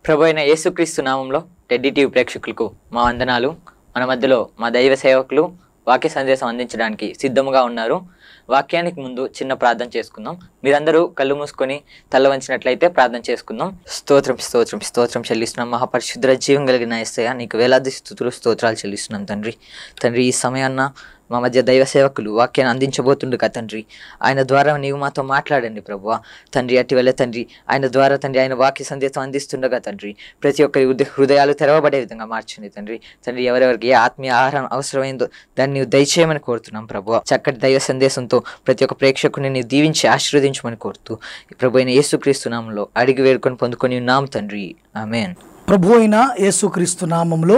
ప్రభు అయిన యేసుక్రీస్తు నామంలో టెడ్డి టీవీ ప్రేక్షకులకు మా వందనాలు మన మధ్యలో మా దైవ సేవకులు వాక్య సందేశం అందించడానికి సిద్ధముగా ఉన్నారు వాక్యానికి ముందు చిన్న ప్రార్థన చేసుకుందాం మీరందరూ కళ్ళు మూసుకొని తల్ల వంచినట్లయితే ప్రార్థన చేసుకుందాం స్తోత్రం స్తోత్రం స్తోత్రం చెల్లిస్తున్నాం మహాపరిశుద్ర జీవం కలిగిన ఎస్తయ్య నీకు వేలాది స్థుతులు స్తోత్రాలు చెల్లిస్తున్నాం తండ్రి తండ్రి ఈ సమయాన్న మా మధ్య దైవ సేవకులు వాక్యాన్ని అందించబోతుండగా తండ్రి ఆయన ద్వారా నీవు మాతో మాట్లాడండి ప్రభువా తండ్రి అట్టి వల్ల తండ్రి ఆయన ద్వారా తండ్రి ఆయన వాక్య సందేశం అందిస్తుండగా తండ్రి ప్రతి ఒక్కరి హృదయ- హృదయాలు తెరవబడే విధంగా మార్చండి తండ్రి తండ్రి ఎవరెవరికి ఏ ఆత్మీయ ఆహారం అవసరమైందో దాన్ని నీవు దయచేయమని కోరుతున్నాం ప్రభు చక్కటి దైవ సందేశంతో ప్రతి ఒక్క ప్రేక్షకుని నీవు దీవించి ఆశీర్వదించమని కోరుతూ ప్రభు అయిన యేసుక్రీస్తు నామంలో అడిగి వేడుకొని పొందుకొని ఉన్నాం తండ్రి ఆమెన్ ప్రభు అయిన యేసుక్రీస్తు నామంలో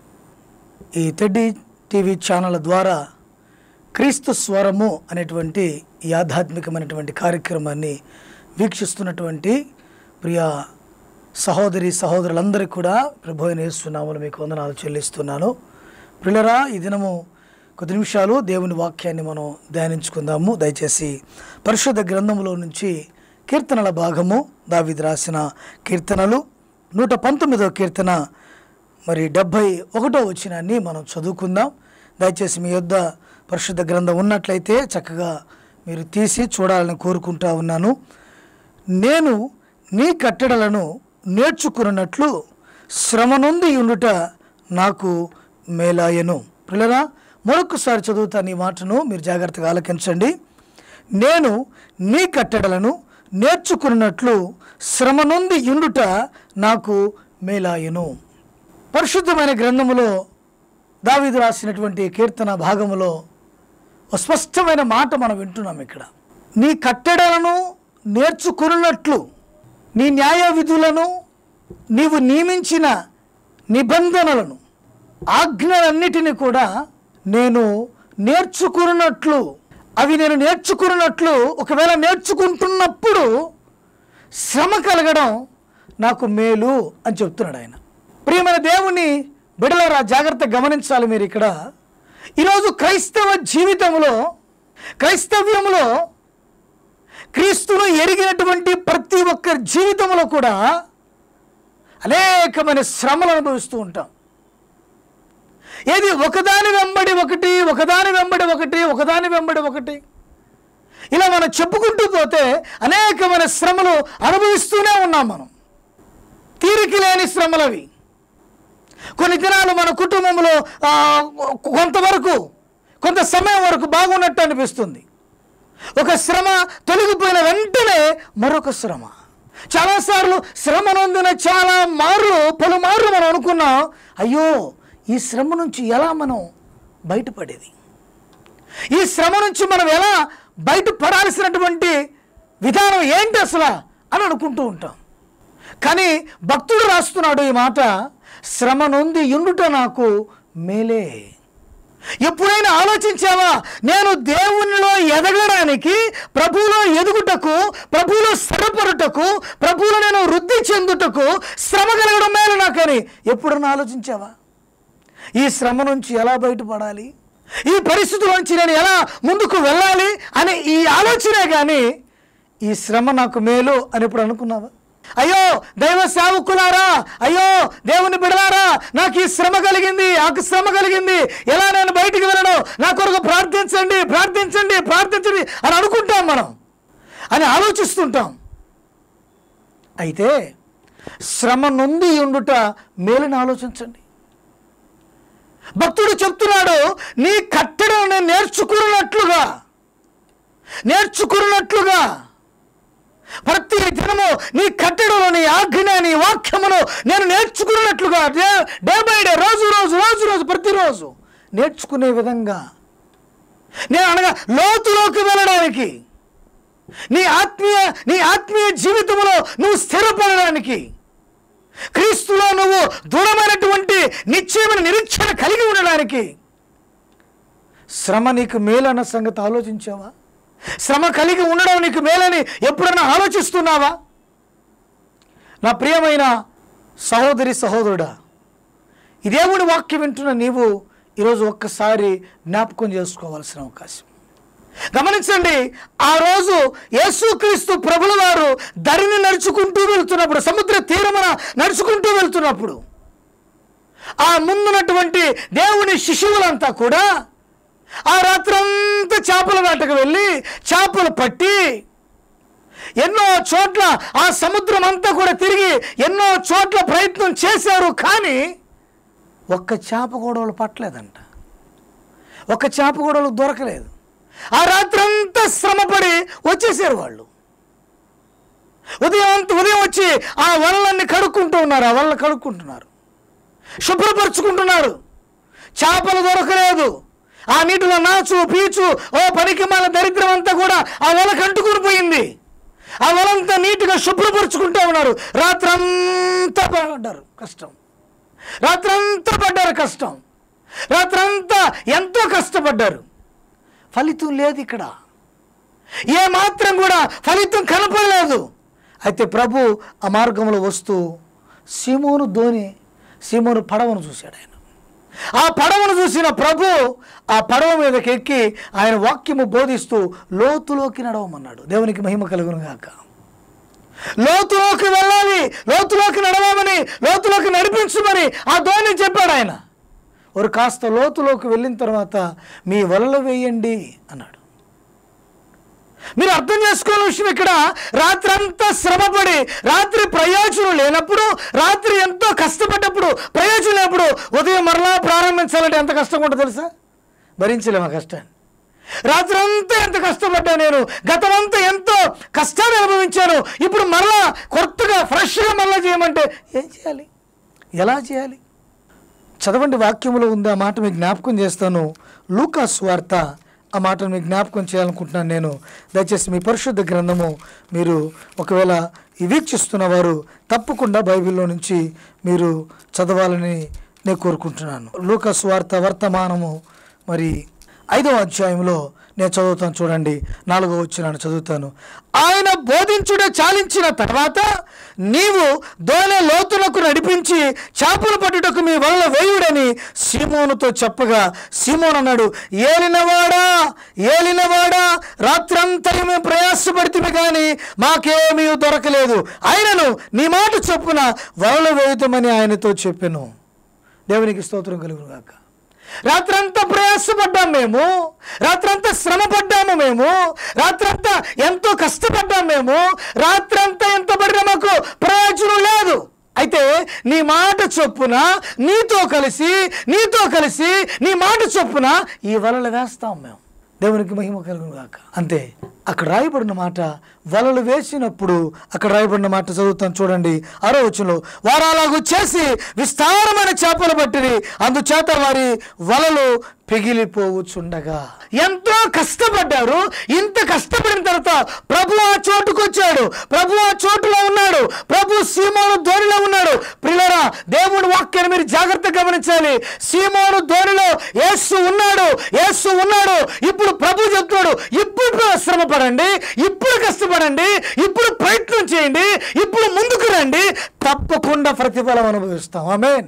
ఈ టెడ్డి టీవీ ఛానల్ ద్వారా క్రీస్తు స్వరము అనేటువంటి ఈ ఆధ్యాత్మికమైనటువంటి కార్యక్రమాన్ని వీక్షిస్తున్నటువంటి ప్రియ సహోదరి సహోదరులందరికీ కూడా ప్రభు అయిన యేసు నామములో మీకు వందనాలు చెల్లిస్తున్నాను ప్రియులరా ఈ దినము కొద్ది నిమిషాలు దేవుని వాక్యాన్ని మనం ధ్యానించుకుందాము దయచేసి పరిశుద్ధ గ్రంథములో నుంచి కీర్తనల భాగము దావిది రాసిన కీర్తనలు నూట పంతొమ్మిదవ కీర్తన మరి డెబ్భై ఒకటో వచ్చినాన్ని మనం చదువుకుందాం దయచేసి మీ యొద్ద పరిశుద్ధ గ్రంథం ఉన్నట్లయితే చక్కగా మీరు తీసి చూడాలని కోరుకుంటా ఉన్నాను నేను నీ కట్టడలను నేర్చుకున్నట్లు శ్రమ నుండి ఉండుట నాకు మేలాయను పిల్లరా మరొకసారి చదువుతాను ఈ మాటను మీరు జాగ్రత్తగా ఆలకించండి నేను నీ కట్టడలను నేర్చుకున్నట్లు శ్రమ నుండి ఉండుట నాకు మేలాయను పరిశుద్ధమైన గ్రంథములో దావీదు రాసినటువంటి కీర్తన భాగములో ఒక స్పష్టమైన మాట మనం వింటున్నాం ఇక్కడ నీ కట్టడలను నేర్చుకున్నట్లు నీ న్యాయ విధులను నీవు నియమించిన నిబంధనలను ఆజ్ఞలన్నిటిని కూడా నేను నేర్చుకున్నట్లు అవి నేను నేర్చుకున్నట్లు ఒకవేళ నేర్చుకుంటున్నప్పుడు శ్రమ కలగడం నాకు మేలు అని చెప్తున్నాడు ఆయన ప్రియమైన దేవుని బిడలరా జాగ్రత్త గమనించాలి మీరు ఇక్కడ ఈరోజు క్రైస్తవ జీవితంలో క్రైస్తవ్యంలో క్రీస్తును ఎరిగినటువంటి ప్రతి ఒక్కరి జీవితంలో కూడా అనేకమైన శ్రమలు అనుభవిస్తూ ఉంటాం ఏది ఒకదాని వెంబడి ఒకటి ఒకదాని వెంబడి ఒకటి ఒకదాని వెంబడి ఒకటి ఇలా మనం చెప్పుకుంటూ పోతే అనేకమైన శ్రమలు అనుభవిస్తూనే ఉన్నాం మనం తీరిక లేని శ్రమలవి కొన్ని దినాలు మన కుటుంబంలో ఆ, కొంతవరకు కొంత సమయం వరకు బాగున్నట్టు అనిపిస్తుంది ఒక శ్రమ తొలగిపోయిన వెంటనే మరొక శ్రమ చాలాసార్లు శ్రమ నొందిన చాలా మార్లు పలుమార్లు మనం అనుకున్నాం అయ్యో ఈ శ్రమ నుంచి ఎలా మనం బయటపడేది ఈ శ్రమ నుంచి మనం ఎలా బయటపడాల్సినటువంటి విధానం ఏంటి అసలు అని అనుకుంటూ ఉంటాం కానీ భక్తుడు రాస్తున్నాడు ఈ మాట శ్రమ నొంది ఉండుట నాకు మేలే ఎప్పుడైనా ఆలోచించావా నేను దేవునిలో ఎదగడానికి ప్రభువులో ఎదుగుటకు ప్రభువులో స్థిరపడుటకు ప్రభువులో నేను వృద్ధి చెందుటకు శ్రమ కలగడం మేలు నాకని ఎప్పుడన్నా ఆలోచించావా ఈ శ్రమ నుంచి ఎలా బయటపడాలి ఈ పరిస్థితుల నుంచి నేను ఎలా ముందుకు వెళ్ళాలి అనే ఈ ఆలోచనే కానీ ఈ శ్రమ నాకు మేలు అని ఇప్పుడు అనుకున్నావా అయ్యో దైవ సేవకులారా అయ్యో దేవుని బిడలారా నాకు ఈ శ్రమ కలిగింది నాకు శ్రమ కలిగింది ఎలా నేను బయటికి వెళ్ళను నా కొరకు ప్రార్థించండి ప్రార్థించండి ప్రార్థించండి అని అనుకుంటాం మనం అని ఆలోచిస్తుంటాం అయితే శ్రమ నుండి ఉండుట మేలుని ఆలోచించండి భక్తుడు చెప్తున్నాడు నీ కట్టడం నేను నేర్చుకున్నట్లుగా నేర్చుకున్నట్లుగా ప్రతి దినము నీ కట్టడము నీ ఆజ్ఞ నీ వాక్యమును నేను నేర్చుకున్నట్లుగా డే డే బై డే రోజు రోజు రోజు రోజు ప్రతిరోజు నేర్చుకునే విధంగా నేను అనగా లోతులోకి వెళ్ళడానికి నీ ఆత్మీయ నీ ఆత్మీయ జీవితంలో నువ్వు స్థిరపడడానికి క్రీస్తులో నువ్వు దృఢమైనటువంటి నిశ్చయమైన నిరీక్షణ కలిగి ఉండడానికి శ్రమ నీకు మేలన్న సంగతి ఆలోచించావా శ్రమ కలిగి ఉండడం నీకు మేలని ఎప్పుడన్నా ఆలోచిస్తున్నావా నా ప్రియమైన సహోదరి సహోదరుడా ఈ దేవుని వాక్యం వింటున్న నీవు ఈరోజు ఒక్కసారి జ్ఞాపకం చేసుకోవాల్సిన అవకాశం గమనించండి ఆ రోజు యేసుక్రీస్తు ప్రభుల వారు ధరిని నడుచుకుంటూ వెళ్తున్నప్పుడు సముద్ర తీరమున నడుచుకుంటూ వెళ్తున్నప్పుడు ఆ ముందున్నటువంటి దేవుని శిశువులంతా కూడా ఆ రాత్రంతా చేపల వేటకు వెళ్ళి చేపలు పట్టి ఎన్నో చోట్ల ఆ సముద్రం అంతా కూడా తిరిగి ఎన్నో చోట్ల ప్రయత్నం చేశారు కానీ ఒక్క చేప కూడా వాళ్ళు పట్టలేదంట ఒక్క చేప కూడా వాళ్ళకి దొరకలేదు ఆ రాత్రంతా శ్రమపడి వచ్చేసారు వాళ్ళు ఉదయం అంత ఉదయం వచ్చి ఆ వలలన్నీ కడుక్కుంటూ ఉన్నారు ఆ వలలు కడుక్కుంటున్నారు శుభ్రపరుచుకుంటున్నారు చేపలు దొరకలేదు ఆ నీటిలో నాచు పీచు ఓ పనికి మన దరిద్రం అంతా కూడా ఆ వల కంటుకుని పోయింది ఆ వలంతా నీట్గా శుభ్రపరుచుకుంటూ ఉన్నారు రాత్రంతా పడ్డారు కష్టం రాత్రంతా పడ్డారు కష్టం రాత్రంతా ఎంతో కష్టపడ్డారు ఫలితం లేదు ఇక్కడ ఏ మాత్రం కూడా ఫలితం కనపడలేదు అయితే ప్రభు ఆ మార్గంలో వస్తూ సీమోను ధోని సీమోను పడవను చూశాడు ఆయన ఆ పడవను చూసిన ప్రభు ఆ పడవ మీదకి ఎక్కి ఆయన వాక్యము బోధిస్తూ లోతులోకి నడవమన్నాడు దేవునికి మహిమ కలుగును గాక లోతులోకి వెళ్ళాలి లోతులోకి నడవమని లోతులోకి నడిపించమని ఆ ధోని చెప్పాడు ఆయన ఒక కాస్త లోతులోకి వెళ్ళిన తర్వాత మీ వలలు వేయండి అన్నాడు మీరు అర్థం చేసుకోవాల విషయం ఇక్కడ రాత్రంతా శ్రమపడి రాత్రి ప్రయోజనం లేనప్పుడు రాత్రి ఎంతో కష్టపడ్డప్పుడు ప్రయోజనం లేనప్పుడు ఉదయం మరలా ప్రారంభించాలంటే ఎంత కష్టం ఉంటుందో తెలుసా భరించలేము ఆ కష్టాన్ని రాత్రంతా ఎంత కష్టపడ్డా నేను గతమంతా ఎంతో కష్టాన్ని అనుభవించాను ఇప్పుడు మరలా కొత్తగా ఫ్రెష్గా మరలా చేయమంటే ఏం చేయాలి ఎలా చేయాలి చదవండి వాక్యములో ఉంది ఆ మాట మీకు జ్ఞాపకం చేస్తాను లూకాస్ వార్త ఆ మాటను మీకు జ్ఞాపకం చేయాలనుకుంటున్నాను నేను దయచేసి మీ పరిశుద్ధ గ్రంథము మీరు ఒకవేళ ఈ వీక్షిస్తున్న వారు తప్పకుండా బైబిల్లో నుంచి మీరు చదవాలని నేను కోరుకుంటున్నాను లూకాస్ వార్త వర్తమానము మరి ఐదవ అధ్యాయంలో నేను చదువుతాను చూడండి నాలుగో వచ్చినాను చదువుతాను ఆయన బోధించుట చాలించిన తర్వాత నీవు దోలె లోతులకు నడిపించి చేపలు పట్టుటకు మీ వల్ల వేయుడని సీమోనుతో చెప్పగా సీమోన్ అన్నాడు ఏలినవాడా ఏలినవాడా రాత్రంతా మేము ప్రయాసపడితే కానీ మాకేమీ దొరకలేదు ఆయనను నీ మాట చొప్పున వలలు వేయుతామని ఆయనతో చెప్పాను దేవునికి స్తోత్రం కలుగును గాక రాత్రంతా ప్రయాసపడ్డాం మేము రాత్రంతా శ్రమ పడ్డాము మేము రాత్రంతా ఎంతో కష్టపడ్డాం మేము రాత్రంతా ఎంత పడినా మాకు ప్రయోజనం లేదు అయితే నీ మాట చొప్పున నీతో కలిసి నీతో కలిసి నీ మాట చొప్పున ఈ వలలు వేస్తాం మేము దేవునికి మహిమ కలుగును గాక అంతే అక్కడ రాయబడిన మాట వలలు వేసినప్పుడు అక్కడ రాయబడిన మాట చదువుతాను చూడండి ఆరో వచనంలో వారు అలాగూ చేసి విస్తారమైన చేపలు పట్టిరి అందుచేత వారి వలలు పిగిలిపోవచ్చుండగా ఎంతో కష్టపడ్డారు ఇంత కష్టపడిన తర్వాత ప్రభు ఆ చోటుకు వచ్చాడు ప్రభు ఆ చోటులో ఉన్నాడు ప్రభు సీమోను ధోనిలో ఉన్నాడు ప్రిలరా దేవుడి వాక్యాన్ని మీరు జాగ్రత్తగా గమనించాలి సీమోను ధోనిలో యేసు ఉన్నాడు యేసు ఉన్నాడు ఇప్పుడు ప్రభు చెప్తున్నాడు ఇప్పుడు శ్రమ పడండి ఇప్పుడు కష్టపడండి ఇప్పుడు ప్రయత్నం చేయండి ఇప్పుడు ముందుకు రండి తప్పకుండా ప్రతిఫలం అనుభవిస్తాం ఆమెన్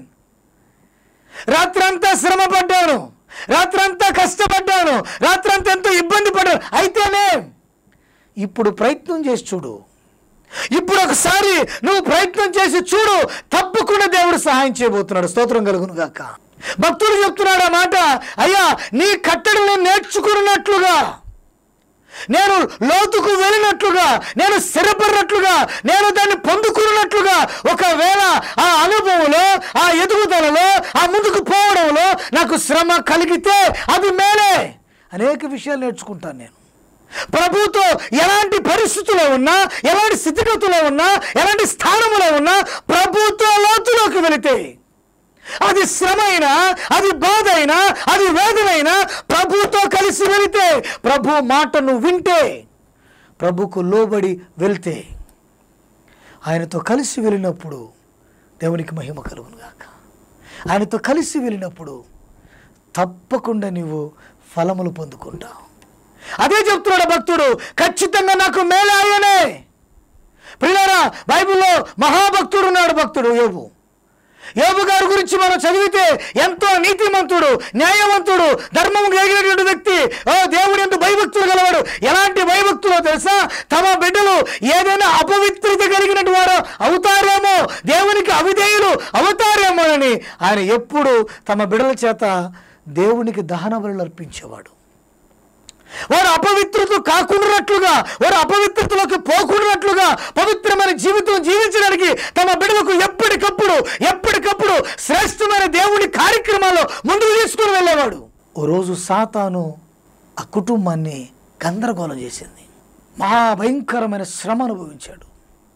రాత్రంతా శ్రమ పడ్డాను రాత్రంతా కష్టపడ్డాను రాత్రంతా ఎంతో ఇబ్బంది పడ్డాను అయితేనే ఇప్పుడు ప్రయత్నం చేసి చూడు ఇప్పుడు ఒకసారి నువ్వు ప్రయత్నం చేసి చూడు తప్పకుండా దేవుడు సహాయం చేయబోతున్నాడు స్తోత్రం కలుగును గాక భక్తుడు చెప్తున్నాడు ఆ మాట అయ్యా నీ కట్టడలు నేర్చుకున్నట్లుగా నేను లోతుకు వెళ్ళినట్లుగా నేను స్థిరపడినట్లుగా నేను దాన్ని పొందుకున్నట్లుగా ఒకవేళ ఆ అనుభవంలో ఆ ఎదుగుదలలో ఆ ముందుకు పోవడంలో నాకు శ్రమ కలిగితే అది మేలే అనేక విషయాలు నేర్చుకుంటాను నేను ప్రభుతో ఎలాంటి పరిస్థితుల్లో ఉన్నా ఎలాంటి స్థితిగతుల్లో ఉన్నా ఎలాంటి స్థానంలో ఉన్నా ప్రభుతో లోతులోకి వెళితే అది శ్రమైనా అది బాధ అయినా అది వేదనైనా ప్రభుతో కలిసి వెళితే ప్రభు మాటను వింటే ప్రభుకు లోబడి వెళ్తే ఆయనతో కలిసి వెళ్ళినప్పుడు దేవునికి మహిమ కలుగును గాక ఆయనతో కలిసి వెళ్ళినప్పుడు తప్పకుండా నీవు ఫలములు పొందుకుంటావు అదే చెప్తున్నాడు భక్తుడు ఖచ్చితంగా నాకు మేలే ఆయనే ప్రియులారా బైబిల్లో మహాభక్తుడు ఉన్నాడు భక్తుడు యోబు యోబు గారి గురించి మనం చదివితే ఎంతో నీతిమంతుడు న్యాయవంతుడు ధర్మం కలిగినటువంటి వ్యక్తి ఓ దేవుడు ఎంత భయభక్తులు గలవాడు ఎలాంటి భయభక్తులో తెలుసా తమ బిడ్డలు ఏదైనా అపవిత్రత కలిగినట్టు వారు అవుతారేమో దేవునికి అవిధేయులు అవుతారేమో అని ఆయన ఎప్పుడు తమ బిడ్డల చేత దేవునికి దహన బలులు అర్పించేవాడు వారు అపవిత్రత కాకుండాట్లుగా వారు అపవిత్రతలోకి పోకుండాట్లుగా పవిత్రమైన జీవితం జీవించడానికి తమ బిడ్డలకు ఎప్పటికప్పుడు ఎప్పటికప్పుడు శ్రేష్టమైన దేవుని కార్యక్రమాల్లో ముందుకు తీసుకుని వెళ్ళేవాడు ఓ రోజు సాతాను ఆ కుటుంబాన్ని గందరగోళం చేసింది మహా భయంకరమైన శ్రమ అనుభవించాడు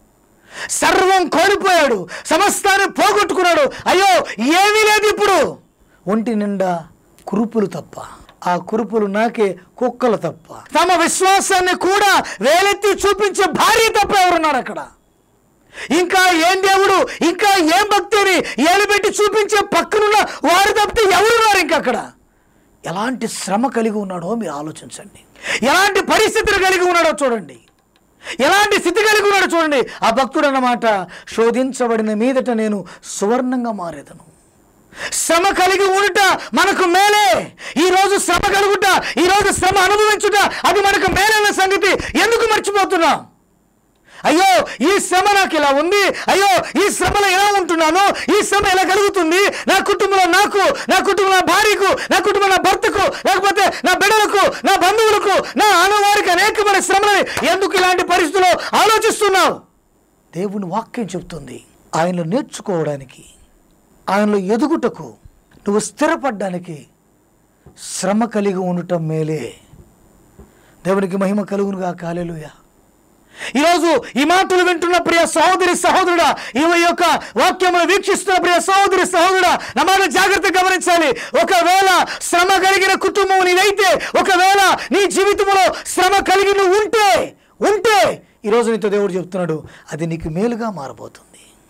సర్వం కోల్పోయాడు సమస్తాన్ని పోగొట్టుకున్నాడు అయ్యో ఏమీ లేదు ఇప్పుడు ఒంటి నిండా కురుపులు తప్ప ఆ కురుపులు నాకే కుక్కలు తప్ప తమ విశ్వాసాన్ని కూడా వేలెత్తి చూపించే భార్య తప్ప ఎవరున్నారు అక్కడ ఇంకా ఏం దేవుడు ఇంకా ఏం భక్తిని ఏలుబెట్టి చూపించే పక్కనున్న వారు తప్పితే ఎవరున్నారు ఇంకా అక్కడ ఎలాంటి శ్రమ కలిగి ఉన్నాడో మీరు ఆలోచించండి ఎలాంటి పరిస్థితులు కలిగి ఉన్నాడో చూడండి ఎలాంటి స్థితి కలిగి ఉన్నాడో చూడండి ఆ భక్తుడు అన్నమాట శోధించబడిన మీదట నేను సువర్ణంగా మారేదను శ్రమ కలిగి ఉండుట మనకు మేలే ఈ రోజు శ్రమ కలుగుట ఈ రోజు శ్రమ అనుభవించుట అది మనకు మేలైన సంగతి ఎందుకు మర్చిపోతున్నాం అయ్యో ఈ శ్రమ నాకు ఇలా ఉంది అయ్యో ఈ శ్రమలో ఎలా ఉంటున్నాను ఈ శ్రమ ఎలా కలుగుతుంది నా కుటుంబంలో నాకు నా కుటుంబంలో నా భార్యకు నా కుటుంబంలో నా భర్తకు లేకపోతే నా బిడ్డలకు నా బంధువులకు నా ఆనవారికి అనేకమైన శ్రమలని ఎందుకు ఇలాంటి పరిస్థితుల్లో ఆలోచిస్తున్నావు దేవుని వాక్యం చెప్తుంది ఆయనలో నేర్చుకోవడానికి ఆయనలో ఎదుగుటకు నువ్వు స్థిరపడ్డానికి శ్రమ కలిగి ఉండటం మేలే దేవునికి మహిమ కలుగునుగా కాలేలుయా ఈరోజు ఈ మాటలు వింటున్న ప్రియ సహోదరి సహోదరుడా ఈ యొక్క వాక్యమును వీక్షిస్తున్న ప్రియ సహోదరి సహోదరుడా నా మాట జాగ్రత్త గమనించాలి ఒకవేళ శ్రమ కలిగిన కుటుంబం నీదైతే ఒకవేళ నీ జీవితంలో శ్రమ కలిగి నువ్వు ఉంటే ఉంటే ఈరోజు నీతో దేవుడు చెప్తున్నాడు అది నీకు మేలుగా మారబోతుంది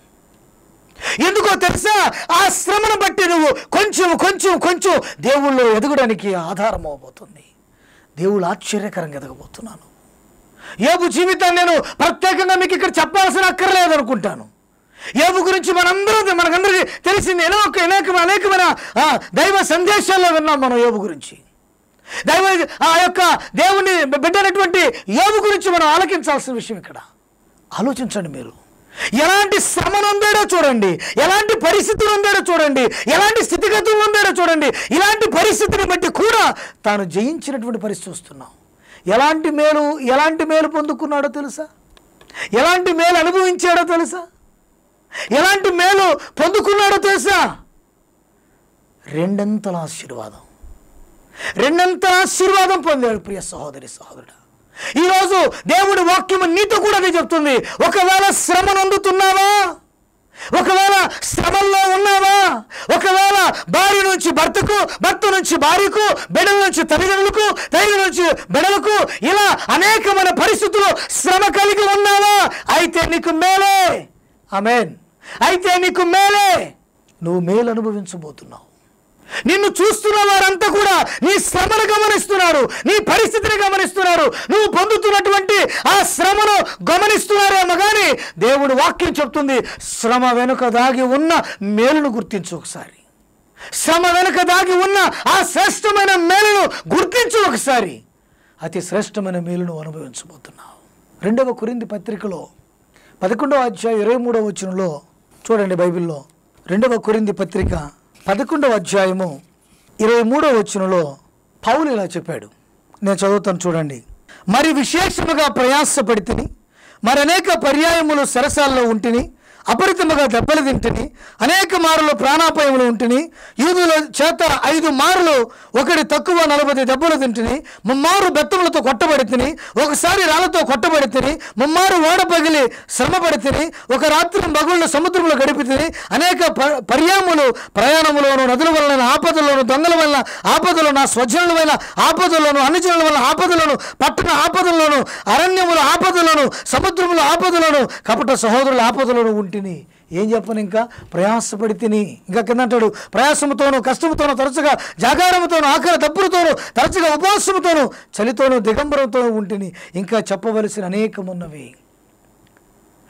ఎందుకో తెలుసా ఆ శ్రమను బట్టి నువ్వు కొంచెం కొంచెం కొంచెం దేవుళ్ళు ఎదగడానికి ఆధారం అవబోతుంది దేవుళ్ళు ఆశ్చర్యకరంగా ఎదగబోతున్నాను ఏబు జీవితాన్ని నేను ప్రత్యేకంగా మీకు ఇక్కడ చెప్పాల్సిన అక్కర్లేదు అనుకుంటాను ఏబు గురించి మనందరూ మనకందరికీ తెలిసింది అనేక అనేక అనేకమైన ఆ, దైవ సందేశాల్లో విన్నాం మనం ఏబు గురించి దైవ ఆ యొక్క దేవుని బిడ్డనటువంటి ఏబు గురించి మనం ఆలకించాల్సిన విషయం ఇక్కడ ఆలోచించండి మీరు ఎలాంటి శ్రమను ఉందాడో చూడండి ఎలాంటి పరిస్థితులు ఉందాడో చూడండి ఎలాంటి స్థితిగతులు ఉందాడో చూడండి ఇలాంటి పరిస్థితిని బట్టి కూడా తాను జయించినటువంటి పరిస్థితి వస్తున్నాం ఎలాంటి మేలు ఎలాంటి మేలు పొందుకున్నాడో తెలుసా ఎలాంటి మేలు అనుభవించాడో తెలుసా ఎలాంటి మేలు పొందుకున్నాడో తెలుసా రెండంతల ఆశీర్వాదం రెండంతల ఆశీర్వాదం పొందాడు ప్రియ సహోదరి సహోదరుడు ఈరోజు దేవుడి వాక్యము నీతో కూడా అదే చెప్తుంది ఒకవేళ శ్రమను అందుతున్నావా ఒకవేళ శ్రమల్లో ఉన్నావా ఒకవేళ భార్య నుంచి భర్తకు భర్త నుంచి భార్యకు బిడ్డల నుంచి తల్లిదండ్రులకు తల్లిదండ్రుల నుంచి బిడ్డలకు ఇలా అనేకమైన పరిస్థితుల్లో శ్రమ కలిగి ఉన్నావా అయితే నీకు మేలే ఆమెన్ అయితే నీకు మేలే నువ్వు మేలు అనుభవించబోతున్నావు నిన్ను చూస్తున్న వారంతా కూడా నీ శ్రమను గమనిస్తున్నారు నీ పరిస్థితిని గమనిస్తున్నారు నువ్వు పొందుతున్నటువంటి ఆ శ్రమను గమనిస్తున్నారేమో కానీ దేవుడు వాక్యం చెప్తుంది శ్రమ వెనుక దాగి ఉన్న మేలును గుర్తించు ఒకసారి శ్రమ వెనుక దాగి ఉన్న ఆ శ్రేష్టమైన మేలును గుర్తించు ఒకసారి అతి శ్రేష్టమైన మేలును అనుభవించబోతున్నావు రెండవ కురింది పత్రికలో పదకొండవ అధ్యాయం ఇరవై మూడవ వచనంలో చూడండి బైబిల్లో రెండవ కొరింది పత్రిక పదకొండవ అధ్యాయము ఇరవై మూడవ వచనంలో పౌలు ఇలా చెప్పాడు నేను చదువుతాను చూడండి మరి విశేషముగా ప్రయాసపడితిని మరి అనేక పర్యాయములు సరసాల్లో ఉంటిని అపరితముగా దెబ్బలు తింటిని అనేక మారులు ప్రాణాపాయములు ఉంటిని యూదుల చేత ఐదు మారులు ఒకటి తక్కువ నలభై దెబ్బలు తింటిని ముమ్మారు బెత్తములతో కొట్టబడి తిని ఒకసారి రాళ్లతో కొట్టబడి తిని ముమ్మారు ఓడ పగిలి శ్రమపడి తిని ఒక రాత్రి మగుళ్ళు సముద్రంలో గడిపి తిని అనేక ప- పర్యాములు ప్రయాణములోను నదుల వలన ఆపదలోను దొంగల వలన ఆపదలు నా స్వజనుల వలన ఆపదలోను అన్నిజనుల వలన ఆపదలను పట్టణ ఆపదలను అరణ్యముల ఆపదలను సముద్రముల ఆపదలను కపట సహోదరుల ఆపదలను ఉంటిని ఏం చెప్పను ఇంకా ప్రయాసపడి తిని ఇంకా కింద అంటాడు ప్రయాసముతోను కష్టముతోను తరచుగా జాగారముతోను ఆకలి తప్పులతోను తరచుగా ఉపవాసముతోను చలితోను దిగంబరంతోను ఉంటిని ఇంకా చెప్పవలసిన అనేకమున్నవి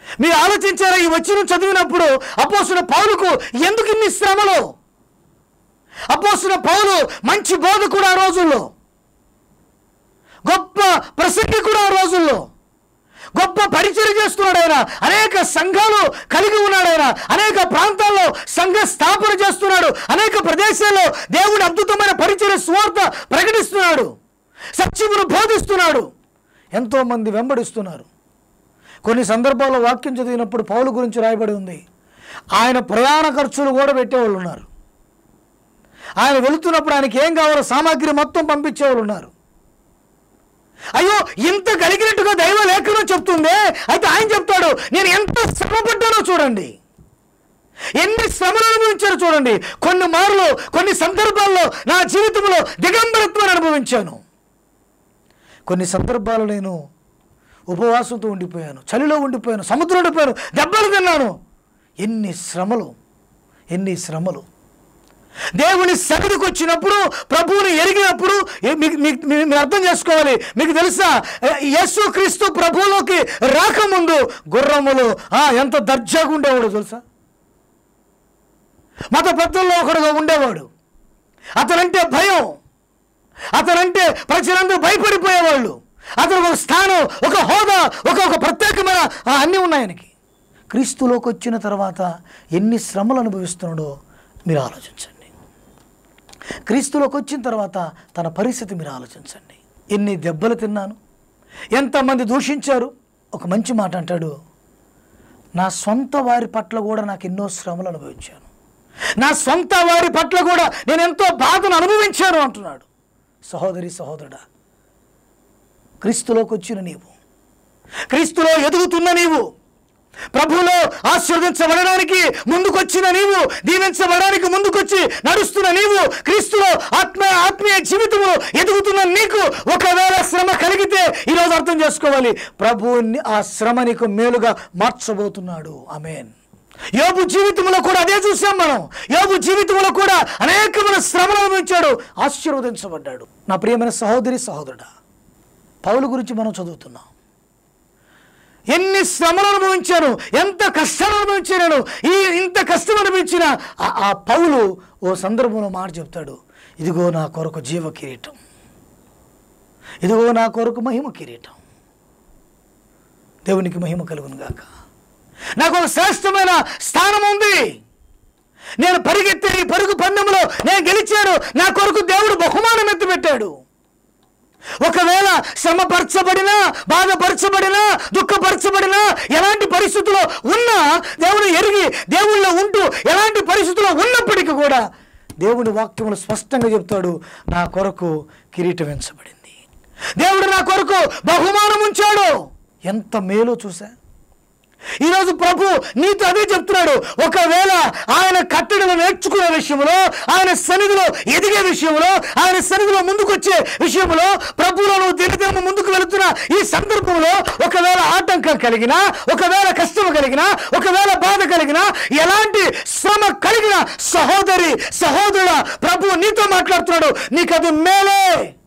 మీరు ఆలోచించారా ఈ వచ్చిన చదివినప్పుడు అపోసిన పౌలుకు ఎందుకు ఇన్ని శ్రమలు అపోసిన పౌలు మంచి బోధకుడు ఆ రోజుల్లో గొప్ప ప్రసిద్ధికుడు ఆ రోజుల్లో గొప్ప పరిచయం చేస్తున్నాడు ఆయన అనేక సంఘాలు కలిగి ఉన్నాడు ఆయన అనేక ప్రాంతాల్లో సంఘ స్థాపన చేస్తున్నాడు అనేక ప్రదేశాల్లో దేవుడి అద్భుతమైన పరిచయ స్వార్థ ప్రకటిస్తున్నాడు సత్యమును బోధిస్తున్నాడు ఎంతో మంది వెంబడిస్తున్నారు కొన్ని సందర్భాల్లో వాక్యం చదివినప్పుడు పౌలు గురించి రాయబడి ఉంది ఆయన ప్రయాణ ఖర్చులు కూడా పెట్టేవాళ్ళు ఉన్నారు ఆయన వెళుతున్నప్పుడు ఆయనకి ఏం కావాలో సామాగ్రి మొత్తం పంపించేవాళ్ళు ఉన్నారు అయ్యో ఇంత కలిగినట్టుగా దైవ లేఖనం చెప్తుందే అయితే ఆయన చెప్తాడు నేను ఎంత శ్రమపడ్డానో చూడండి ఎన్ని శ్రమలు అనుభవించారో చూడండి కొన్ని మార్లు కొన్ని సందర్భాల్లో నా జీవితంలో దిగంబరత్వాన్ని అనుభవించాను కొన్ని సందర్భాలు నేను ఉపవాసంతో ఉండిపోయాను చలిలో ఉండిపోయాను సముద్రంలో ఉండిపోయాను దెబ్బలు తిన్నాను ఎన్ని శ్రమలు ఎన్ని శ్రమలు దేవుని సన్నిధికి వచ్చినప్పుడు ప్రభువుని ఎరిగినప్పుడు ఏ- మీకు మీకు- మీ- మీరు అర్థం చేసుకోవాలి మీకు తెలుసా యేసు క్రీస్తు ప్రభువులోకి రాకముందు గుర్రములు ఆ, ఎంత దర్జాగా ఉండేవాడు తెలుసా మత పెద్దల్లో ఒకడుగా ఉండేవాడు అతనంటే భయం అతనంటే ప్రజలందరూ భయపడిపోయేవాళ్ళు అతను ఒక స్థానం ఒక హోదా ఒక ఒక ప్రత్యేకమైన ఆ, అన్నీ ఉన్నాయి ఆయనకి క్రీస్తులోకి వచ్చిన తర్వాత ఎన్ని శ్రమలు అనుభవిస్తున్నాడో మీరు ఆలోచించండి క్రీస్తులోకి వచ్చిన తర్వాత తన పరిస్థితి మీరు ఆలోచించండి ఎన్ని దెబ్బలు తిన్నాను ఎంతమంది దూషించారు ఒక మంచి మాట అంటాడు నా సొంత వారి పట్ల కూడా నాకు ఎన్నో శ్రమలు అనుభవించాను నా సొంత వారి పట్ల కూడా నేను ఎంతో బాధను అనుభవించాను అంటున్నాడు సహోదరి సహోదరుడా క్రీస్తులోకి వచ్చిన నీవు క్రీస్తులో ఎదుగుతున్న నీవు ప్రభువులో ఆశీర్వదించబడడానికి ముందుకొచ్చిన నీవు దీవించబడడానికి ముందుకొచ్చి నడుస్తున్న నీవు క్రీస్తులో ఆత్మ ఆత్మీయ జీవితంలో ఎదుగుతున్న నీకు ఒకవేళ శ్రమ కలిగితే ఈరోజు అర్థం చేసుకోవాలి ప్రభువుని ఆ శ్రమ నీకు మేలుగా మార్చబోతున్నాడు ఆమేన్ యోబు జీవితంలో కూడా అదే చూసాం మనం యోబు జీవితంలో కూడా అనేకమైన శ్రమలు అనుభవించాడు ఆశీర్వదించబడ్డాడు నా ప్రియమైన సహోదరి సహోదరుడా పౌలు గురించి మనం చదువుతున్నాం ఎన్ని శ్రమలు అనుభవించాను ఎంత కష్టాలు అనుభవించాను ఈ ఇంత కష్టం అనుభవించిన ఆ- ఆ పౌలు ఓ సందర్భంలో మాట చెప్తాడు ఇదిగో నా కొరకు జీవ కిరీటం ఇదిగో నా కొరకు మహిమ కిరీటం దేవునికి మహిమ కలుగును గాక నాకు ఒక శ్రేష్టమైన స్థానం ఉంది నేను పరిగెత్తే ఈ పరుగు పందెంలో నేను గెలిచాను నా కొరకు దేవుడు బహుమానం ఎత్తిపెట్టాడు ఒకవేళ శ్రమపరచబడినా బాధపరచబడినా దుఃఖపరచబడినా ఎలాంటి పరిస్థితుల్లో ఉన్నా దేవుని ఎరిగి దేవుళ్ళో ఉంటూ ఎలాంటి పరిస్థితుల్లో ఉన్నప్పటికీ కూడా దేవుని వాక్యములు స్పష్టంగా చెప్తాడు నా కొరకు కిరీటం ఎంచబడింది దేవుడు నా కొరకు బహుమానం ఉంచాడు ఎంత మేలో చూసా ఈరోజు ప్రభు నీతో అదే చెప్తున్నాడు ఒకవేళ ఆయన కట్టడలు నేర్చుకునే విషయంలో ఆయన సన్నిధిలో ఎదిగే విషయంలో ఆయన సన్నిధిలో ముందుకొచ్చే విషయంలో ప్రభువులో నువ్వు దినదిన ముందుకు వెళుతున్న ఈ సందర్భంలో ఒకవేళ ఆటంకం కలిగినా ఒకవేళ కష్టం కలిగినా ఒకవేళ బాధ కలిగినా ఎలాంటి శ్రమ కలిగిన సహోదరి సహోదరుడ ప్రభు నీతో మాట్లాడుతున్నాడు నీకది మేలే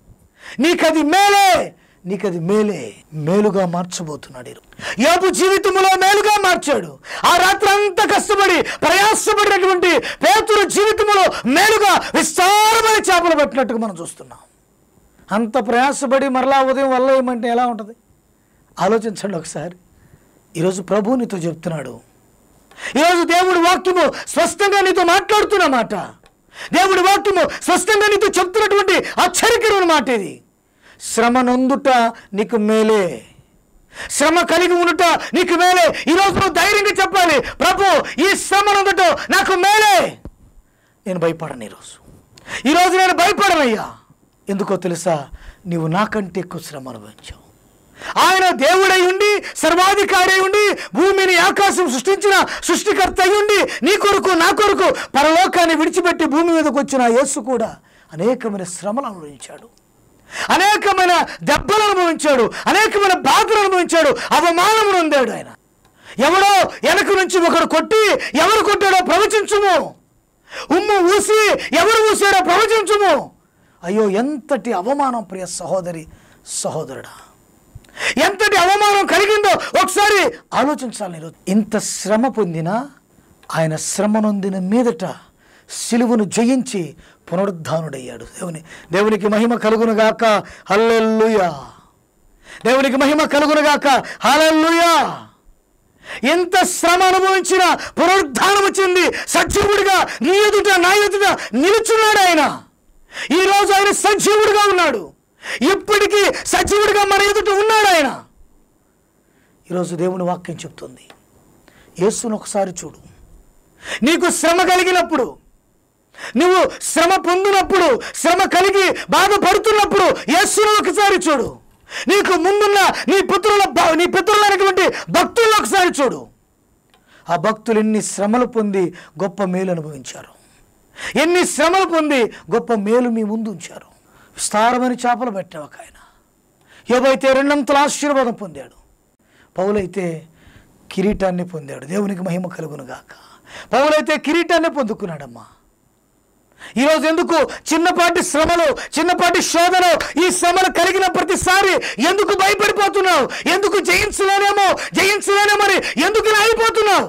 నీకది మేలే నీకది మేలే మేలుగా మార్చబోతున్నాడు ఈరోజు. యోబు జీవితంలో మేలుగా మార్చాడు ఆ రాత్రి అంతా కష్టపడి ప్రయాసపడినటువంటి పేతురు జీవితంలో మేలుగా విస్తారమైన చేపలు పట్టినట్టుగా మనం చూస్తున్నాం అంత ప్రయాసపడి మరలా ఉదయం వల్ల ఏమంటే ఎలా ఉంటుంది ఆలోచించండి ఒకసారి ఈరోజు ప్రభు నీతో చెప్తున్నాడు ఈరోజు దేవుడి వాక్యము స్పష్టంగా నీతో మాట్లాడుతున్న మాట దేవుడి వాక్యము స్పష్టంగా నీతో చెప్తున్నటువంటి ఆశ్చర్యకరమైన మాట ఇది శ్రమ నొందుట నీకు మేలే శ్రమ కలిగి ఉండుట నీకు మేలే ఈరోజు నువ్వు ధైర్యంగా చెప్పాలి ప్రభు ఈ శ్రమ నొందుట నాకు మేలే నేను భయపడను ఈరోజు ఈరోజు నేను భయపడనయ్యా ఎందుకో తెలుసా నీవు నాకంటే ఎక్కువ శ్రమ అనుభవించావు ఆయన దేవుడై ఉండి సర్వాధికారి అయి ఉండి భూమిని ఆకాశం సృష్టించిన సృష్టికర్త అయి ఉండి నీ కొరకు నా కొరకు పరలోకాన్ని విడిచిపెట్టి భూమి మీదకి వచ్చిన యేసు కూడా అనేకమైన శ్రమలు అనుభవించాడు అనేకమైన దెబ్బలు అనుభవించాడు అనేకమైన బాధలు అనుభవించాడు అవమానం పొందాడు ఆయన ఎవడో వెనక నుంచి ఒకడు కొట్టి ఎవరు కొట్టాడో ప్రవచించుము ఉమ్ము ఊసి ఎవరు ఊసారో ప్రవచించుము అయ్యో ఎంతటి అవమానం ప్రియ సహోదరి సహోదరుడా ఎంతటి అవమానం కలిగిందో ఒకసారి ఆలోచించాలి ఈరోజు ఇంత శ్రమ పొందినా ఆయన శ్రమ నొందిన మీదట సిలువను జయించి పునరుద్ధానుడయ్యాడు దేవుని దేవునికి మహిమ కలుగునుగాక హల్లెలూయా దేవునికి మహిమ కలుగునుగాక హల్లెలూయా ఎంత శ్రమ అనుభవించిన పునరుద్ధానం వచ్చింది సజీవుడిగా నీ ఎదుట నా ఎదుట నిలుచున్నాడు ఆయన ఈరోజు ఆయన సజీవుడిగా ఉన్నాడు ఇప్పటికీ సజీవుడిగా మన ఎదుట ఉన్నాడు ఆయన ఈరోజు దేవుని వాక్యం చెప్తుంది యేసును ఒకసారి చూడు నీకు శ్రమ కలిగినప్పుడు నువ్వు శ్రమ పొందినప్పుడు శ్రమ కలిగి బాధపడుతున్నప్పుడు యేసును ఒకసారి చూడు నీకు ముందున్న నీ పితృల భ- నీ పితృలైనటువంటి భక్తులను ఒకసారి చూడు ఆ భక్తులు ఎన్ని శ్రమలు పొంది గొప్ప మేలు అనుభవించారు ఎన్ని శ్రమలు పొంది గొప్ప మేలు మీ ముందు ఉంచారు విస్తారమైన చేపలు పెట్టావు ఒక ఆయన ఏవైతే రెండంతల ఆశీర్వాదం పొందాడు పౌలైతే కిరీటాన్ని పొందాడు దేవునికి మహిమ కలుగునుగాక పౌలైతే కిరీటాన్ని పొందుకున్నాడమ్మా ఈరోజు ఎందుకు చిన్నపాటి శ్రమలు చిన్నపాటి శోధన ఈ శ్రమలు కలిగిన ప్రతిసారి ఎందుకు భయపడిపోతున్నావు ఎందుకు జయించలేనేమో జయించలేనేమని ఎందుకు ఇలా అయిపోతున్నావు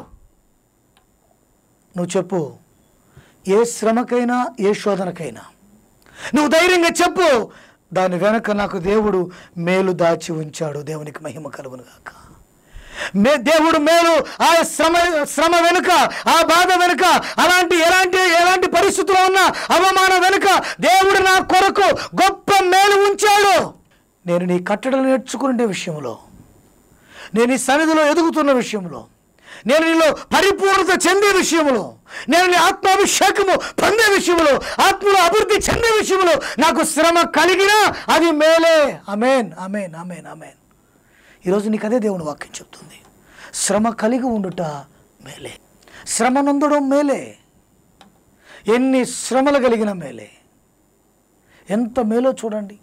నువ్వు చెప్పు ఏ శ్రమకైనా ఏ శోధనకైనా నువ్వు ధైర్యంగా చెప్పు దాని వెనక నాకు దేవుడు మేలు దాచి ఉంచాడు దేవునికి మహిమ కలుగునుగాక మే దేవుడు మేలు ఆ శ్రమ శ్రమ వెనుక ఆ బాధ వెనుక అలాంటి ఎలాంటి ఎలాంటి పరిస్థితుల్లో ఉన్న అవమానం వెనుక దేవుడు నా కొరకు గొప్ప మేలు ఉంచాడు నేను నీ కట్టడలు నేర్చుకునే విషయంలో నేను ఈ సన్నిధిలో ఎదుగుతున్న విషయంలో నేను నీలో పరిపూర్ణత చెందే విషయంలో నేను నీ ఆత్మాభిషేకము పొందే విషయంలో ఆత్మలో అభివృద్ధి చెందే విషయంలో నాకు శ్రమ కలిగినా అది మేలే అమేన్ అమేన్ అమేన్ అమేన్ ఈరోజు నీకు అదే దేవుని వాక్యం చెప్తుంది శ్రమ కలిగి ఉండుట మేలే శ్రమ నందడం మేలే ఎన్ని శ్రమలు కలిగిన మేలే ఎంత మేలో చూడండి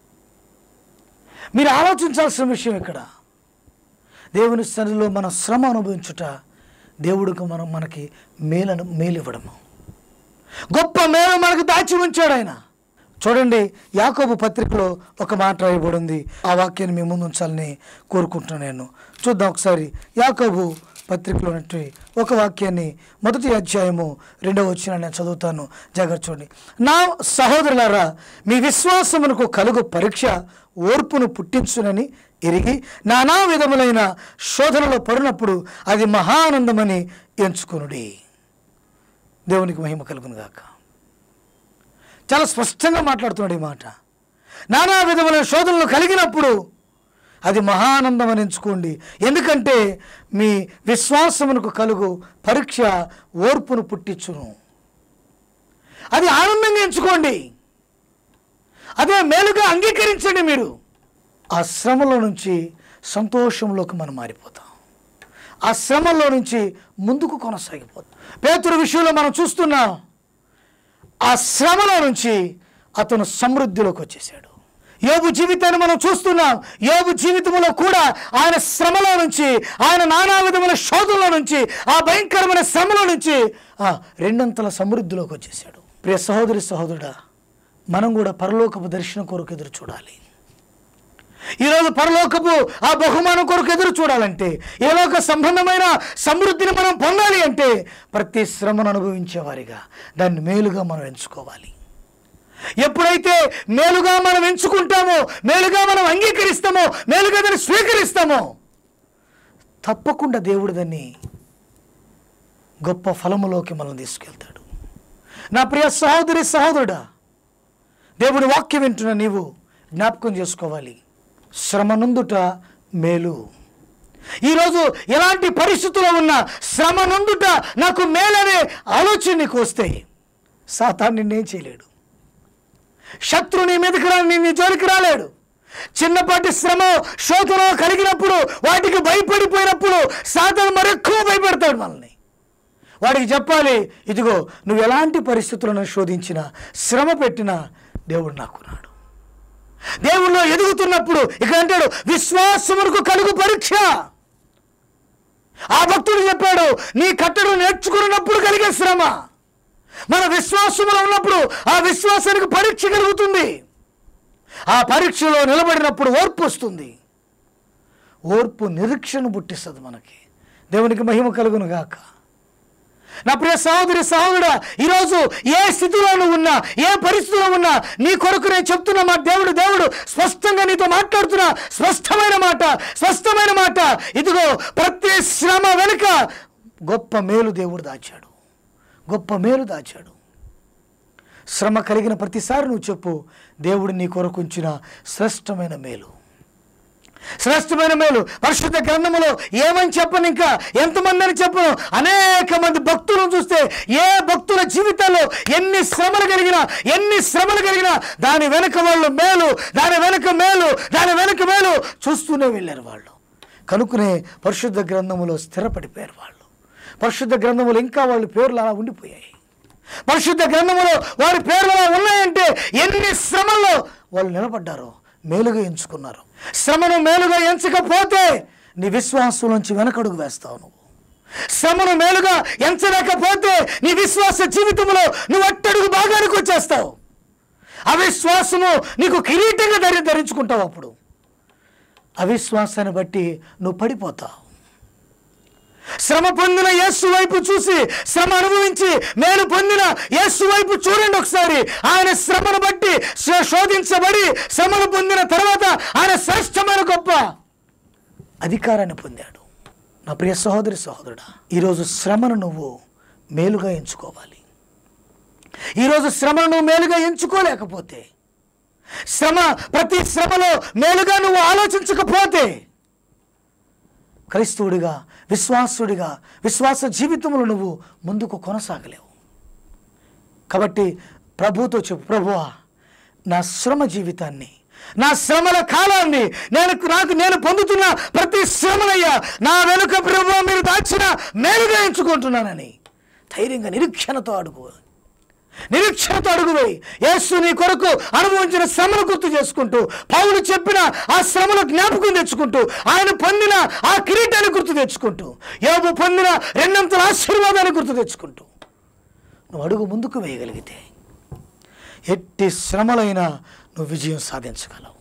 మీరు ఆలోచించాల్సిన విషయం ఇక్కడ దేవుని సన్నిధిలో మన శ్రమ అనుభవించుట దేవుడికి మనం మనకి మేలను మేలివ్వడము గొప్ప మేలు మనకు దాచి ఉంచాడు ఆయన చూడండి యాకోబు పత్రికలో ఒక మాట రాయబడింది ఆ వాక్యాన్ని మీ ముందు ఉంచాలని కోరుకుంటున్నాను నేను చూద్దాం ఒకసారి యాకోబు పత్రికలో ఉన్నటువంటి ఒక వాక్యాన్ని మొదటి అధ్యాయము రెండవ వచ్చిన నేను చదువుతాను జాగ్రత్త చూడండి నా సహోదరులారా మీ విశ్వాసమునకు కలుగు పరీక్ష ఓర్పును పుట్టించునని ఎరిగి నానా విధములైన శోధనలో పడినప్పుడు అది మహానందమని ఎంచుకొనుడి దేవునికి మహిమ కలుగును గాక చాలా స్పష్టంగా మాట్లాడుతున్నాడు ఈ మాట నానా విధములైన శోధనలు కలిగినప్పుడు అది మహానందం అని ఎంచుకోండి ఎందుకంటే మీ విశ్వాసమునకు కలుగు పరీక్ష ఓర్పును పుట్టించును అది ఆనందంగా ఎంచుకోండి అదే మేలుగా అంగీకరించండి మీరు ఆ శ్రమలో నుంచి సంతోషంలోకి మనం మారిపోతాం ఆ శ్రమలో నుంచి ముందుకు కొనసాగిపోతాం పేతురు విషయంలో మనం చూస్తున్నాం ఆ శ్రమలో నుంచి అతను సమృద్ధిలోకి వచ్చేసాడు యోబు జీవితాన్ని మనం చూస్తున్నాం యోబు జీవితంలో కూడా ఆయన శ్రమలో నుంచి ఆయన నానా విధమైన శోధంలో నుంచి ఆ భయంకరమైన శ్రమలో నుంచి ఆ రెండంతల సమృద్ధిలోకి వచ్చేసాడు ప్రియ సహోదరి సహోదరుడా మనం కూడా పరలోకపు దర్శనం కొరకు ఎదురు చూడాలి ఈరోజు పరలోకపు ఆ బహుమానం కొరకు ఎదురు చూడాలంటే ఏలోక సంబంధమైన సమృద్ధిని మనం పొందాలి అంటే ప్రతి శ్రమను అనుభవించేవారిగా దాన్ని మేలుగా మనం ఎంచుకోవాలి ఎప్పుడైతే మేలుగా మనం ఎంచుకుంటామో మేలుగా మనం అంగీకరిస్తామో మేలుగా దాన్ని స్వీకరిస్తామో తప్పకుండా దేవుడు దాన్ని గొప్ప ఫలములోకి మనం తీసుకెళ్తాడు నా ప్రియ సహోదరి సహోదరుడా దేవుడి వాక్యం వింటున్న నీవు జ్ఞాపకం చేసుకోవాలి శ్రమ నుందుట మేలు ఈరోజు ఎలాంటి పరిస్థితుల్లో ఉన్న శ్రమ నుందుట నాకు మేలనే ఆలోచన నీకు వస్తే సాతాన్ నిన్నేం చేయలేడు శత్రు నీ మీదకి రా నీ నీ జోలికి రాలేడు చిన్నపాటి శ్రమ శోధన కలిగినప్పుడు వాటికి భయపడిపోయినప్పుడు సాతాను మరెక్కువ భయపెడతాడు మనల్ని వాడికి చెప్పాలి ఇదిగో నువ్వు ఎలాంటి పరిస్థితులను శోధించినా శ్రమ పెట్టినా దేవుడు నాకున్నాడు దేవుల్లో ఎదుగుతున్నప్పుడు ఇక అంటాడు విశ్వాసమునకు కలుగు పరీక్ష ఆ భక్తుడు చెప్పాడు నీ కట్టడం నేర్చుకున్నప్పుడు కలిగే శ్రమ మన విశ్వాసములో ఉన్నప్పుడు ఆ విశ్వాసానికి పరీక్ష కలుగుతుంది ఆ పరీక్షలో నిలబడినప్పుడు ఓర్పు వస్తుంది ఓర్పు నిరీక్షణ పుట్టిస్తుంది మనకి దేవునికి మహిమ కలుగును గాక నా ప్రియ సహోదరి సహోదరుడా ఈరోజు ఏ స్థితిలో నువ్వు ఉన్నా ఏ పరిస్థితిలో ఉన్నా నీ కొరకు నేను చెప్తున్నా మా దేవుడు దేవుడు స్పష్టంగా నీతో మాట్లాడుతున్నా స్పష్టమైన మాట స్పష్టమైన మాట ఇదిగో ప్రతి శ్రమ వెనుక గొప్ప మేలు దేవుడు దాచాడు గొప్ప మేలు దాచాడు శ్రమ కలిగిన ప్రతిసారి నువ్వు చెప్పు దేవుడు నీ కొరకు ఉంచిన శ్రేష్టమైన మేలు శ్రేష్టమైన మేలు పరిశుద్ధ గ్రంథములో ఏమని చెప్పను ఇంకా ఎంతమంది అని చెప్పను అనేక మంది భక్తులను చూస్తే ఏ భక్తుల జీవితాల్లో ఎన్ని శ్రమలు కలిగినా ఎన్ని శ్రమలు కలిగినా దాని వెనుక వాళ్ళు మేలు దాని వెనుక మేలు దాని వెనుక మేలు చూస్తూనే వెళ్ళారు వాళ్ళు కనుక్కునే పరిశుద్ధ గ్రంథములో స్థిరపడిపోయారు వాళ్ళు పరిశుద్ధ గ్రంథములు ఇంకా వాళ్ళ పేర్లు అలా ఉండిపోయాయి పరిశుద్ధ గ్రంథములో వారి పేర్లు అలా ఉన్నాయంటే ఎన్ని శ్రమల్లో వాళ్ళు నిలబడ్డారు మేలుగా ఎంచుకున్నారు శ్రమను మేలుగా ఎంచకపోతే నీ విశ్వాసం నుంచి వెనకడుగు వేస్తావు నువ్వు శ్రమను మేలుగా ఎంచలేకపోతే నీ విశ్వాస జీవితంలో నువ్వు అట్టడుగు భాగానికి వచ్చేస్తావు అవిశ్వాసము నీకు కిరీటంగా ధరి ధరించుకుంటావు అప్పుడు అవిశ్వాసాన్ని బట్టి నువ్వు పడిపోతావు శ్రమ పొందిన యేసు వైపు చూసి శ్రమ అనుభవించి మేలు పొందిన యేసు వైపు చూడండి ఒకసారి ఆయన శ్రమను బట్టి శ- శోధించబడి శ్రమను పొందిన తర్వాత ఆయన శ్రేష్టమైన గొప్ప అధికారాన్ని పొందాడు నా ప్రియ సహోదరి సహోదరుడా ఈరోజు శ్రమను నువ్వు మేలుగా ఎంచుకోవాలి ఈరోజు శ్రమను నువ్వు మేలుగా ఎంచుకోలేకపోతే శ్రమ ప్రతి శ్రమలో మేలుగా నువ్వు ఆలోచించకపోతే క్రైస్తవుడిగా విశ్వాసుడిగా విశ్వాస జీవితంలో నువ్వు ముందుకు కొనసాగలేవు కాబట్టి ప్రభుతో చెప్పు ప్రభువా నా శ్రమ జీవితాన్ని నా శ్రమల కాలాన్ని నేను నాకు నేను పొందుతున్న ప్రతి శ్రమనయ్యా నా వెనుక ప్రభు మీరు దాచిన మేలుగా ఎంచుకుంటున్నానని ధైర్యంగా నిరీక్షణతో అడుగు నిరీక్షణతో అడుగుపోయి యేసు నీ కొరకు అనుభవించిన శ్రమను గుర్తు చేసుకుంటూ పౌలు చెప్పిన ఆ శ్రమను జ్ఞాపకం తెచ్చుకుంటూ ఆయన పొందిన ఆ కిరీటాన్ని గుర్తు తెచ్చుకుంటూ యోబు పొందిన రెండంతల ఆశీర్వాదాన్ని గుర్తు తెచ్చుకుంటూ నువ్వు అడుగు ముందుకు వేయగలిగితే ఎట్టి శ్రమలైనా నువ్వు విజయం సాధించగలవు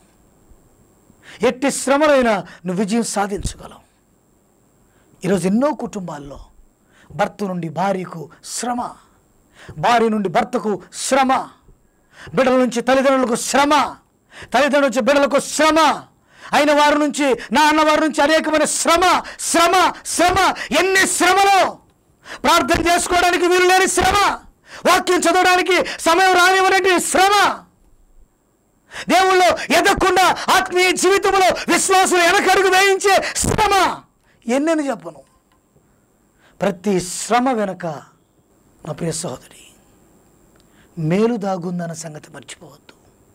ఎట్టి శ్రమలైనా నువ్వు విజయం సాధించగలవు ఈరోజు ఎన్నో కుటుంబాల్లో భర్త నుండి భార్యకు శ్రమ భార్య నుండి భర్తకు శ్రమ బిడ్డల నుంచి తల్లిదండ్రులకు శ్రమ తల్లిదండ్రుల నుంచి బిడ్డలకు శ్రమ అయిన వారి నుంచి నా అన్న వారి నుంచి అనేకమైన శ్రమ శ్రమ శ్రమ ఎన్ని శ్రమలు ప్రార్థన చేసుకోవడానికి వీలు లేని శ్రమ వాక్యం చదవడానికి సమయం రానివ్వనటి శ్రమ దేవుళ్ళు ఎదగకుండా ఆత్మీయ జీవితంలో విశ్వాసులు వెనకడుగు వేయించే శ్రమ ఎన్నని చెప్పను ప్రతి శ్రమ వెనక నా ప్రియ సహోదరి మేలు దాగుందన్న సంగతి మర్చిపోవద్దు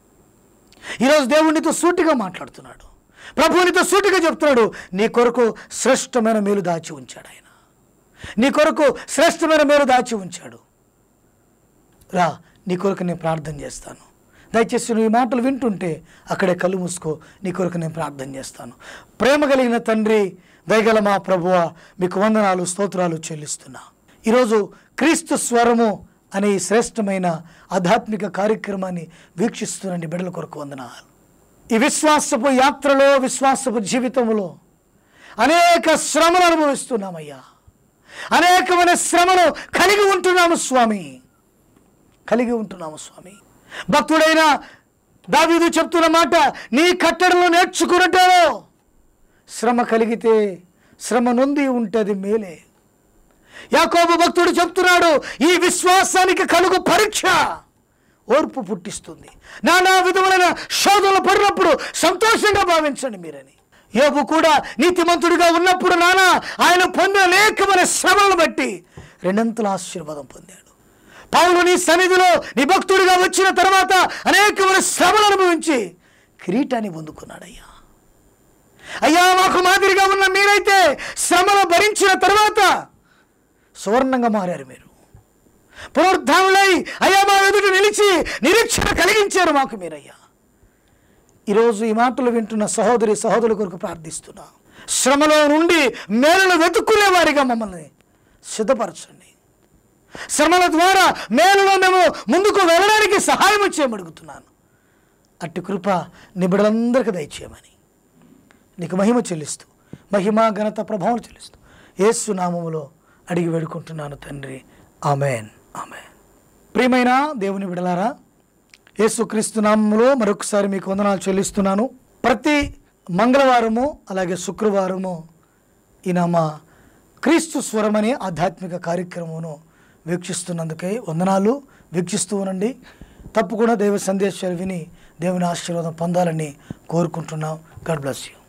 ఈరోజు దేవునితో సూటిగా మాట్లాడుతున్నాడు ప్రభువునితో సూటిగా చెప్తున్నాడు నీ కొరకు శ్రేష్టమైన మేలు దాచి ఉంచాడు ఆయన నీ కొరకు శ్రేష్టమైన మేలు దాచి ఉంచాడు రా నీ కొరకు నేను ప్రార్థన చేస్తాను దయచేసి నువ్వు ఈ మాటలు వింటుంటే అక్కడే కళ్ళు మూసుకో నీ కొరకు నేను ప్రార్థన చేస్తాను ప్రేమ కలిగిన తండ్రి దయగల మా ప్రభువ మీకు వందనాలు స్తోత్రాలు చెల్లిస్తున్నా ఈరోజు క్రీస్తు స్వరము అనే ఈ శ్రేష్టమైన ఆధ్యాత్మిక కార్యక్రమాన్ని వీక్షిస్తున్న బిడ్డల కొరకు వందనాలు ఈ విశ్వాసపు యాత్రలో విశ్వాసపు జీవితంలో అనేక శ్రమలు అనుభవిస్తున్నామయ్యా అనేకమైన శ్రమలు కలిగి ఉంటున్నాము స్వామి కలిగి ఉంటున్నాము స్వామి భక్తుడైన దావీదు చెప్తున్న మాట నీ కట్టడలో నేర్చుకున్నట్టాలో శ్రమ కలిగితే శ్రమ నొంది ఉంటుంది మేలే యాకోబు భక్తుడు చెప్తున్నాడు ఈ విశ్వాసానికి కలుగు పరీక్ష ఓర్పు పుట్టిస్తుంది నానా విధములైన శోధనలు పడినప్పుడు సంతోషంగా భావించండి మీరని యోబు కూడా నీతిమంతుడిగా ఉన్నప్పుడు నానా ఆయన పొందిన అనేకమైన శ్రమలను బట్టి రెండంతల ఆశీర్వాదం పొందాడు పౌలు నీ సన్నిధిలో నీ భక్తుడిగా వచ్చిన తర్వాత అనేకమైన శ్రమలు అనుభవించి కిరీటాన్ని పొందుకున్నాడయ్యా అయ్యా మాకు మాదిరిగా ఉన్న మీరైతే శ్రమలు భరించిన తర్వాత సువర్ణంగా మారారు మీరు పునరుద్ధానులై అయ్యా మా ఎదుట నిలిచి నిరీక్షణ కలిగించారు మాకు మీరయ్యా ఈరోజు ఈ మాటలు వింటున్న సహోదరి సహోదరుల కొరకు ప్రార్థిస్తున్నా శ్రమలో నుండి మేలును వెతుక్కునే వారిగా మమ్మల్ని సిద్ధపరచండి శ్రమల ద్వారా మేలులో మేము ముందుకు వెళ్ళడానికి సహాయం చేయమడుగుతున్నాను అట్టి కృప నీ బిడ్డలందరికీ దయచేయమని నీకు మహిమ చెల్లిస్తూ మహిమ ఘనత ప్రభావం చెల్లిస్తూ యేసు నామములో అడిగి వేడుకుంటున్నాను తండ్రి ఆమెన్ ఆమెన్ ప్రియమైన దేవుని విడలారా యేసుక్రీస్తు నామములో మరొకసారి మీకు వందనాలు చెల్లిస్తున్నాను ప్రతి మంగళవారము అలాగే శుక్రవారము ఈయన మా క్రీస్తు స్వరం అనే ఆధ్యాత్మిక కార్యక్రమమును వీక్షిస్తున్నందుకై వందనాలు వీక్షిస్తూ ఉండండి తప్పకుండా దైవ సందేశాలు విని దేవుని ఆశీర్వాదం పొందాలని కోరుకుంటున్నాం గాడ్ బ్లెస్ యూ